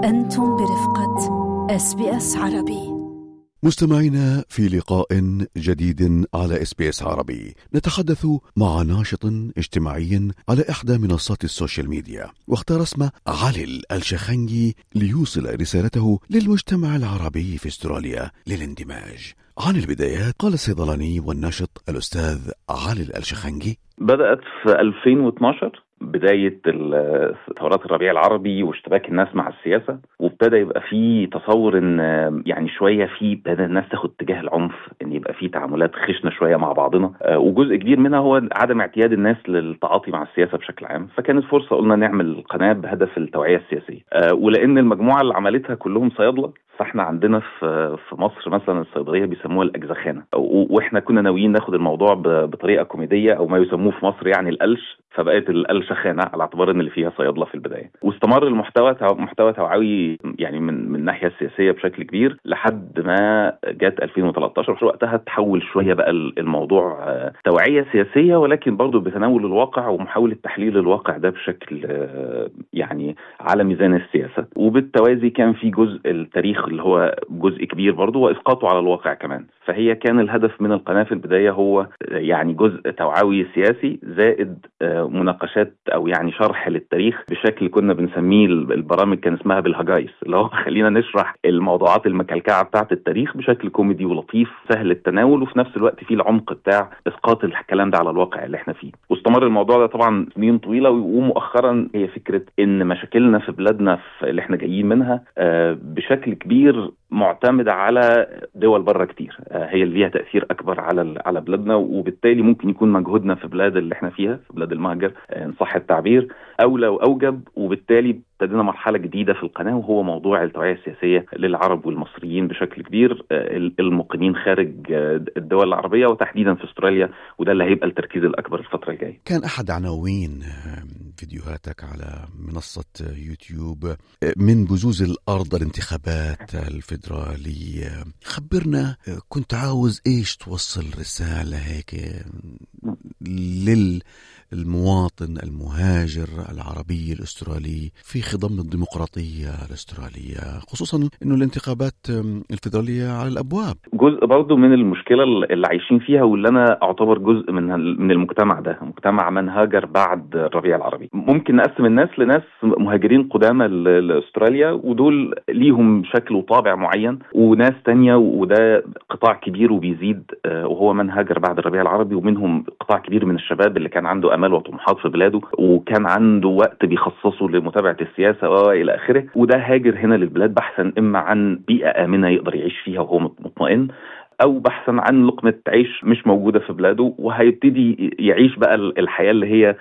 أنتم برفقة اس بي اس عربي مستمعينا في لقاء جديد على اس بي اس عربي نتحدث مع ناشط اجتماعي على احدى منصات السوشيال ميديا واختار اسم علي الشخنجي ليوصل رسالته للمجتمع العربي في استراليا للاندماج عن البدايات قال الصيدلاني والناشط الاستاذ علي الشخنجي بدأت في 2012 بداية ثورات الربيع العربي واشتباك الناس مع السياسة وابتدى يبقى في تصور ان يعني شوية في بدأ الناس تاخد اتجاه العنف ان يبقى في تعاملات خشنة شوية مع بعضنا وجزء كبير منها هو عدم اعتياد الناس للتعاطي مع السياسة بشكل عام فكانت فرصة قلنا نعمل قناة بهدف التوعية السياسية ولأن المجموعة اللي عملتها كلهم صيادلة فاحنا عندنا في في مصر مثلا الصيدليه بيسموها الاجزخانه واحنا كنا ناويين ناخد الموضوع بطريقه كوميديه او ما يسموه في مصر يعني القلش فبقت القلشخانه على اعتبار ان اللي فيها صيادله في البدايه واستمر المحتوى محتوى توعوي يعني من من الناحيه السياسيه بشكل كبير لحد ما جت 2013 في وقتها تحول شويه بقى الموضوع توعيه سياسيه ولكن برضه بتناول الواقع ومحاوله تحليل الواقع ده بشكل يعني على ميزان السياسه وبالتوازي كان في جزء التاريخ اللي هو جزء كبير برضه واسقاطه على الواقع كمان فهي كان الهدف من القناه في البدايه هو يعني جزء توعوي سياسي زائد مناقشات او يعني شرح للتاريخ بشكل كنا بنسميه البرامج كان اسمها بالهجايس اللي هو خلينا نشرح الموضوعات المكلكعه بتاعه التاريخ بشكل كوميدي ولطيف سهل التناول وفي نفس الوقت فيه العمق بتاع اسقاط الكلام ده على الواقع اللي احنا فيه واستمر الموضوع ده طبعا سنين طويله ومؤخرا هي فكره ان مشاكلنا في بلادنا في اللي احنا جايين منها بشكل كبير معتمدة على دول بره كتير هي اللي ليها تأثير أكبر على على بلادنا وبالتالي ممكن يكون مجهودنا في بلاد اللي احنا فيها في بلاد المهجر إن صح التعبير أولى وأوجب وبالتالي ابتدينا مرحلة جديدة في القناة وهو موضوع التوعية السياسية للعرب والمصريين بشكل كبير المقيمين خارج الدول العربية وتحديدا في استراليا وده اللي هيبقى التركيز الأكبر الفترة الجاية كان أحد عناوين فيديوهاتك على منصة يوتيوب من بزوز الأرض الانتخابات الفيدرالية خبرنا كنت عاوز إيش توصل رسالة هيك لل المواطن المهاجر العربي الاسترالي في خضم الديمقراطيه الاستراليه خصوصا انه الانتخابات الفيدراليه على الابواب جزء برضه من المشكله اللي عايشين فيها واللي انا اعتبر جزء من من المجتمع ده مجتمع من هاجر بعد الربيع العربي ممكن نقسم الناس لناس مهاجرين قدامى لاستراليا ودول ليهم شكل وطابع معين وناس تانية وده قطاع كبير وبيزيد وهو من هاجر بعد الربيع العربي ومنهم قطاع كبير من الشباب اللي كان عنده امال وطموحات في بلاده وكان عنده وقت بيخصصه لمتابعه السياسه والى اخره وده هاجر هنا للبلاد بحثا اما عن بيئه امنه يقدر يعيش فيها وهو مطمئن او بحثا عن لقمه عيش مش موجوده في بلاده وهيبتدي يعيش بقى الحياه اللي هي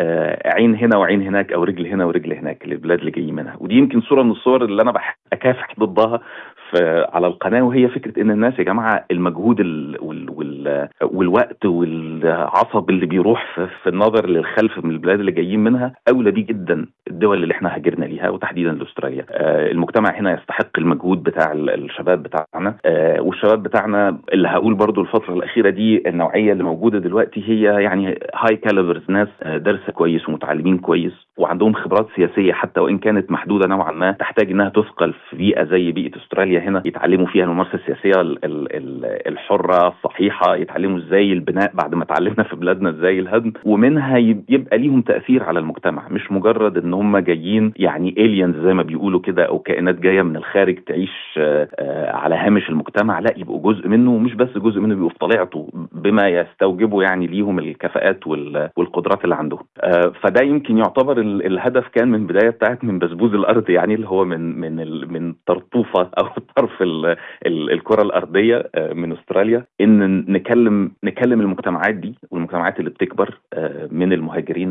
عين هنا وعين هناك او رجل هنا ورجل هناك للبلاد اللي جايين منها ودي يمكن صوره من الصور اللي انا اكافح ضدها في على القناه وهي فكره ان الناس يا جماعه المجهود ال وال وال والوقت والعصب اللي بيروح في, في النظر للخلف من البلاد اللي جايين منها اولى بيه جدا الدول اللي احنا هاجرنا ليها وتحديدا لاستراليا آه المجتمع هنا يستحق المجهود بتاع الشباب بتاعنا آه والشباب بتاعنا اللي هقول برضو الفتره الاخيره دي النوعيه اللي موجوده دلوقتي هي يعني هاي كاليبرز ناس آه درس كويس ومتعلمين كويس وعندهم خبرات سياسيه حتى وان كانت محدوده نوعا ما تحتاج انها تثقل في بيئه زي بيئه استراليا هنا يتعلموا فيها الممارسه السياسيه ال ال الحره الصحيحه يتعلموا ازاي البناء بعد ما اتعلمنا في بلادنا ازاي الهدم ومنها يبقى ليهم تاثير على المجتمع مش مجرد ان هم جايين يعني الينز زي ما بيقولوا كده او كائنات جايه من الخارج تعيش على هامش المجتمع لا يبقوا جزء منه ومش بس جزء منه بيبقوا في طليعته بما يستوجبوا يعني ليهم الكفاءات والقدرات اللي عندهم فده يمكن يعتبر الهدف كان من بدايه بتاعت من بسبوز الارض يعني اللي هو من من من طرطوفه او طرف ال ال الكره الارضيه من استراليا ان نكلم نكلم المجتمعات دي والمجتمعات اللي بتكبر من المهاجرين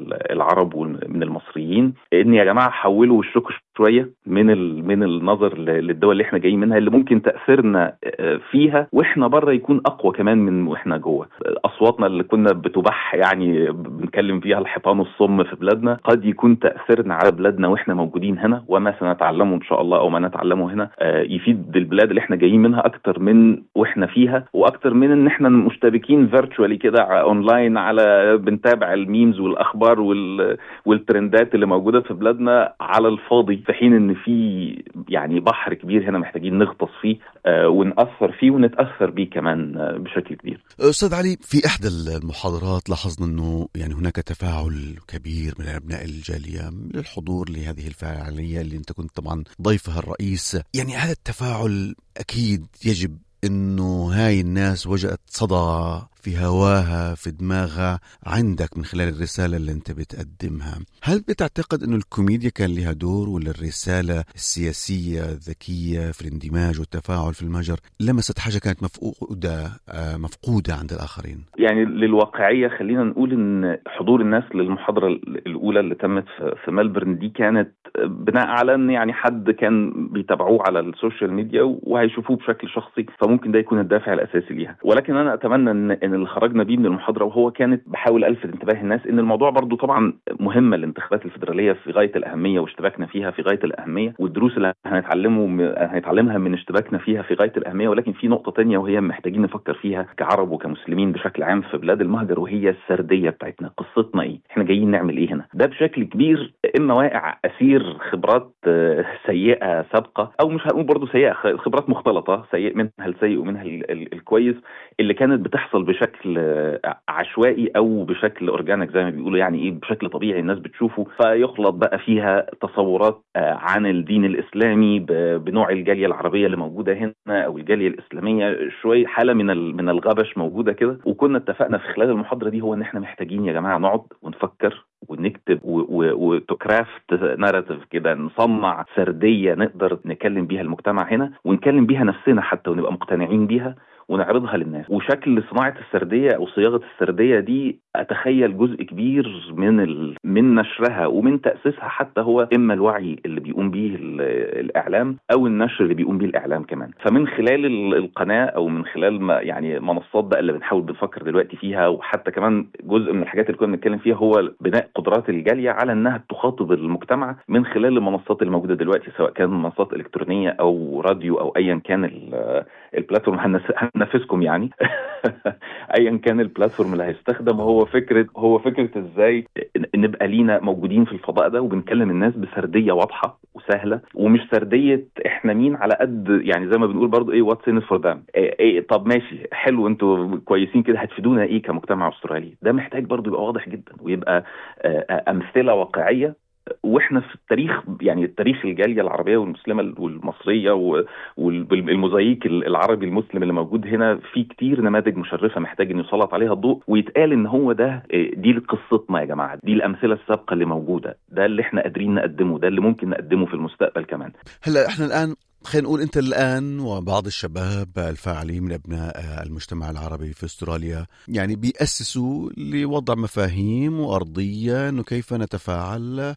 العرب ومن المصريين ان يا جماعه حولوا وشكوا شويه من من النظر للدول اللي احنا جايين منها اللي ممكن تاثيرنا فيها واحنا بره يكون اقوى كمان من واحنا جوه اصواتنا اللي كنا بتبح يعني بنتكلم فيها الحيطان والصم في بلادنا قد يكون تاثيرنا على بلادنا واحنا موجودين هنا وما سنتعلمه ان شاء الله او ما نتعلمه هنا يفيد البلاد اللي احنا جايين منها اكتر من واحنا فيها واكتر من ان احنا مشتبكين فيرتشوالي كده اونلاين على بنتابع الميمز والاخبار وال والترندات اللي موجوده في بلادنا على الفاضي في حين ان في يعني بحر كبير هنا محتاجين نغطس فيه آه، ونأثر فيه ونتأثر بيه كمان آه، بشكل كبير أستاذ علي في إحدى المحاضرات لاحظنا أنه يعني هناك تفاعل كبير من أبناء الجالية للحضور لهذه الفعالية اللي أنت كنت طبعا ضيفها الرئيس يعني هذا التفاعل أكيد يجب انه هاي الناس وجدت صدى في هواها في دماغها عندك من خلال الرسالة اللي انت بتقدمها هل بتعتقد انه الكوميديا كان لها دور ولا الرسالة السياسية الذكية في الاندماج والتفاعل في المجر لمست حاجة كانت مفقودة آه، مفقودة عند الآخرين يعني للواقعية خلينا نقول ان حضور الناس للمحاضرة الأولى اللي تمت في ملبورن دي كانت بناء على ان يعني حد كان بيتابعوه على السوشيال ميديا وهيشوفوه بشكل شخصي فممكن ده يكون الدافع الاساسي ليها ولكن انا اتمنى ان ان اللي خرجنا بيه من المحاضره وهو كانت بحاول الفت انتباه الناس ان الموضوع برضو طبعا مهمه الانتخابات الفدراليه في غايه الاهميه واشتباكنا فيها في غايه الاهميه والدروس اللي هنتعلمه هنتعلمها من اشتباكنا فيها في غايه الاهميه ولكن في نقطه تانية وهي محتاجين نفكر فيها كعرب وكمسلمين بشكل عام في بلاد المهجر وهي السرديه بتاعتنا قصتنا ايه احنا جايين نعمل ايه هنا ده بشكل كبير اما واقع اسير خبرات آه، سيئه سابقه او مش هنقول برضه سيئه خبرات مختلطه سيء منها السيء ومنها الكويس اللي كانت بتحصل بشكل آه، عشوائي او بشكل اورجانيك زي ما بيقولوا يعني ايه بشكل طبيعي الناس بتشوفه فيخلط بقى فيها تصورات آه، عن الدين الاسلامي بنوع الجاليه العربيه اللي موجوده هنا او الجاليه الاسلاميه شويه حاله من من الغبش موجوده كده وكنا اتفقنا في خلال المحاضره دي هو ان احنا محتاجين يا جماعه نقعد ونفكر ونكتب وتكرافت ناراتيف كده نصنع سرديه نقدر نكلم بيها المجتمع هنا ونكلم بيها نفسنا حتى ونبقى مقتنعين بيها ونعرضها للناس وشكل صناعه السرديه او صياغه السرديه دي اتخيل جزء كبير من ال... من نشرها ومن تاسيسها حتى هو اما الوعي اللي بيقوم به الاعلام او النشر اللي بيقوم به الاعلام كمان فمن خلال القناه او من خلال ما يعني منصات بقى اللي بنحاول بنفكر دلوقتي فيها وحتى كمان جزء من الحاجات اللي كنا بنتكلم فيها هو بناء قدرات الجاليه على انها تخاطب المجتمع من خلال المنصات الموجوده دلوقتي سواء كان منصات الكترونيه او راديو او ايا كان البلاتفورم هننافسكم يعني ايا كان البلاتفورم اللي هيستخدم هو فكره هو فكره ازاي نبقى لينا موجودين في الفضاء ده وبنكلم الناس بسرديه واضحه وسهله ومش سرديه احنا مين على قد يعني زي ما بنقول برضو ايه واتس ان فور ذم ايه طب ماشي حلو انتوا كويسين كده هتفيدونا ايه كمجتمع استرالي ده محتاج برضو يبقى واضح جدا ويبقى آه، آه، امثله واقعيه واحنا في التاريخ يعني التاريخ الجاليه العربيه والمسلمه والمصريه والموزايك العربي المسلم اللي موجود هنا في كتير نماذج مشرفه محتاج ان يسلط عليها الضوء ويتقال ان هو ده دي قصتنا يا جماعه دي الامثله السابقه اللي موجوده ده اللي احنا قادرين نقدمه ده اللي ممكن نقدمه في المستقبل كمان هلا احنا الان خلينا نقول انت الان وبعض الشباب الفاعلين من ابناء المجتمع العربي في استراليا يعني بيأسسوا لوضع مفاهيم وارضيه انه كيف نتفاعل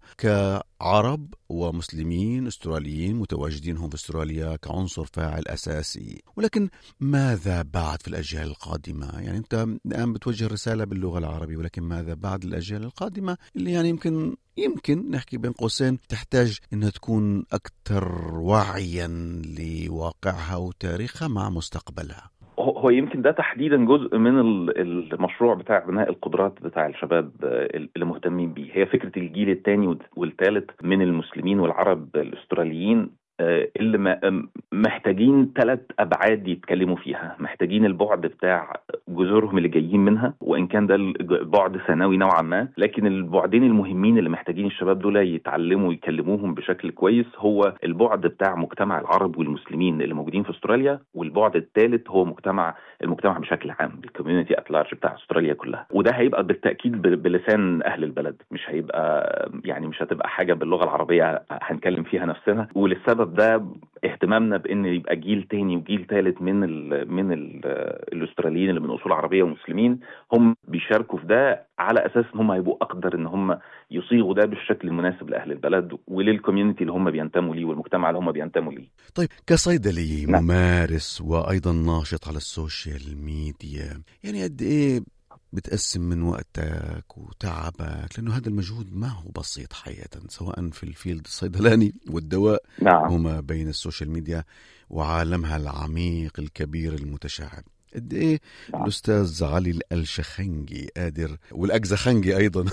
كعرب ومسلمين استراليين متواجدين هم في استراليا كعنصر فاعل اساسي، ولكن ماذا بعد في الاجيال القادمه؟ يعني انت الان بتوجه رساله باللغه العربيه ولكن ماذا بعد الاجيال القادمه اللي يعني يمكن يمكن نحكي بين قوسين تحتاج انها تكون اكثر وعيا لواقعها وتاريخها مع مستقبلها هو يمكن ده تحديدا جزء من المشروع بتاع بناء القدرات بتاع الشباب اللي مهتمين بيه هي فكره الجيل الثاني والثالث من المسلمين والعرب الاستراليين آه، اللي محتاجين ثلاث ابعاد يتكلموا فيها محتاجين البعد بتاع جذورهم اللي جايين منها وان كان ده بعد ثانوي نوعا ما لكن البعدين المهمين اللي محتاجين الشباب دول يتعلموا ويكلموهم بشكل كويس هو البعد بتاع مجتمع العرب والمسلمين اللي موجودين في استراليا والبعد الثالث هو مجتمع المجتمع بشكل عام الكوميونتي ات لارج بتاع استراليا كلها وده هيبقى بالتاكيد بلسان اهل البلد مش هيبقى يعني مش هتبقى حاجه باللغه العربيه هنكلم فيها نفسنا وللسبب ده اهتمامنا بان يبقى جيل تاني وجيل ثالث من ال من ال الاستراليين اللي من اصول عربيه ومسلمين هم بيشاركوا في ده على اساس ان هم هيبقوا اقدر ان هم يصيغوا ده بالشكل المناسب لاهل البلد وللكوميونتي اللي هم بينتموا ليه والمجتمع اللي هم بينتموا ليه. طيب كصيدلي نعم. ممارس وايضا ناشط على السوشيال ميديا، يعني قد ايه بتقسم من وقتك وتعبك لانه هذا المجهود ما هو بسيط حقيقه سواء في الفيلد الصيدلاني والدواء نعم. وما بين السوشيال ميديا وعالمها العميق الكبير المتشعب قد ايه نعم. الاستاذ علي الشخنجي قادر والاجزخنجي ايضا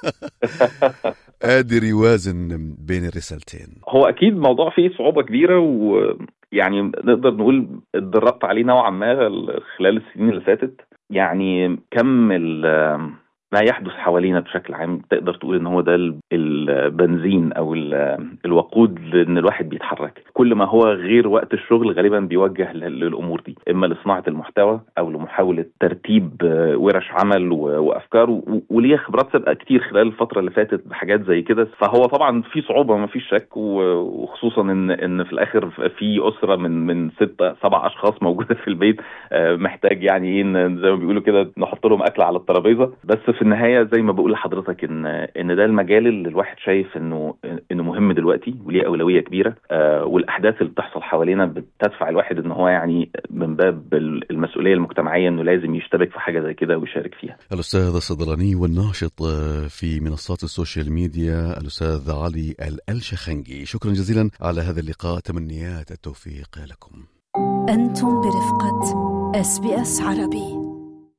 قادر يوازن بين الرسالتين هو اكيد موضوع فيه صعوبه كبيره ويعني نقدر نقول اتدربت عليه نوعا ما خلال السنين اللي فاتت يعني كم ال- ما يحدث حوالينا بشكل عام تقدر تقول ان هو ده ال- البنزين او ال- الوقود لان الواحد بيتحرك كل ما هو غير وقت الشغل غالبا بيوجه لل- للامور دي اما لصناعه المحتوى او لمحاوله ترتيب آه، ورش عمل و- وافكار و- وليا خبرات سابقه كتير خلال الفتره اللي فاتت بحاجات زي كده فهو طبعا في صعوبه ما فيش شك و- وخصوصا ان ان في الاخر في اسره من من ستة سبع اشخاص موجوده في البيت آه، محتاج يعني ايه إن زي ما بيقولوا كده نحط لهم اكل على الترابيزه بس في النهايه زي ما بقول لحضرتك ان ان ده المجال اللي الواحد شايف انه انه مهم دلوقتي وليه اولويه كبيره آه، والاحداث اللي بتحصل حوالينا بتدفع الواحد ان هو يعني من باب المسؤوليه المجتمعيه انه لازم يشترك في حاجه زي كده ويشارك فيها الاستاذ الصيدلاني والناشط آه، في منصات السوشيال ميديا الاستاذ علي الشخنجي شكرا جزيلا على هذا اللقاء تمنيات التوفيق لكم أنتم برفقة اس بي اس عربي